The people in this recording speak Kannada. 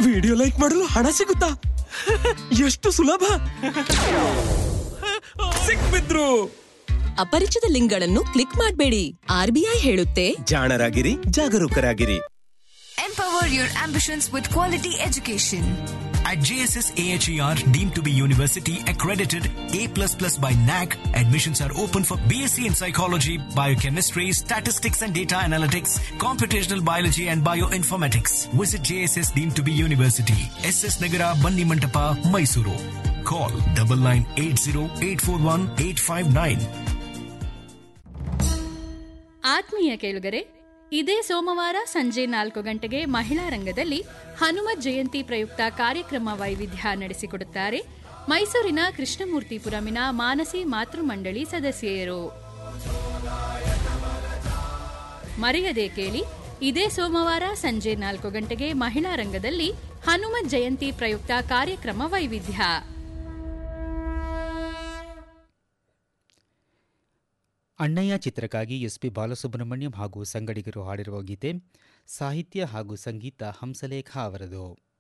ವಿಡಿಯೋ ಲೈಕ್ ಮಾಡಲು ಹಣ ಸಿಗುತ್ತಾ ಎಷ್ಟು ಸುಲಭ ಸಿಕ್ಬಿದ್ರು ಅಪರಿಚಿತ ಲಿಂಕ್ಗಳನ್ನು ಕ್ಲಿಕ್ ಮಾಡಬೇಡಿ ಆರ್ಬಿಐ ಹೇಳುತ್ತೆ ಜಾಣರಾಗಿರಿ ಜಾಗರೂಕರಾಗಿರಿ Empower your ambitions with quality education. At JSS AHER, deemed to be university accredited A++ by NAC, admissions are open for BSc in psychology, biochemistry, statistics and data analytics, computational biology and bioinformatics. Visit JSS deemed to be university, SS Nagara, Banni Mantapa, Mysuru. Call 9980841859. ಆತ್ಮೀಯ ಕೇಳುಗರೆ ಇದೇ ಸೋಮವಾರ ಸಂಜೆ ನಾಲ್ಕು ಗಂಟೆಗೆ ಮಹಿಳಾ ರಂಗದಲ್ಲಿ ಹನುಮತ್ ಜಯಂತಿ ಪ್ರಯುಕ್ತ ಕಾರ್ಯಕ್ರಮ ವೈವಿಧ್ಯ ನಡೆಸಿಕೊಡುತ್ತಾರೆ ಮೈಸೂರಿನ ಕೃಷ್ಣಮೂರ್ತಿಪುರಮಿನ ಮಾನಸಿ ಮಾತೃಮಂಡಳಿ ಸದಸ್ಯೆಯರು ಮರೆಯದೆ ಕೇಳಿ ಇದೇ ಸೋಮವಾರ ಸಂಜೆ ನಾಲ್ಕು ಗಂಟೆಗೆ ಮಹಿಳಾ ರಂಗದಲ್ಲಿ ಹನುಮತ್ ಜಯಂತಿ ಪ್ರಯುಕ್ತ ಕಾರ್ಯಕ್ರಮ ವೈವಿಧ್ಯ ಅಣ್ಣಯ್ಯ ಚಿತ್ರಕ್ಕಾಗಿ ಎಸ್ ಪಿ ಬಾಲಸುಬ್ರಹ್ಮಣ್ಯಂ ಹಾಗೂ ಸಂಗಡಿಗರು ಹಾಡಿರುವ ಗೀತೆ ಸಾಹಿತ್ಯ ಹಾಗೂ ಸಂಗೀತ ಹಂಸಲೇಖ ಅವರದು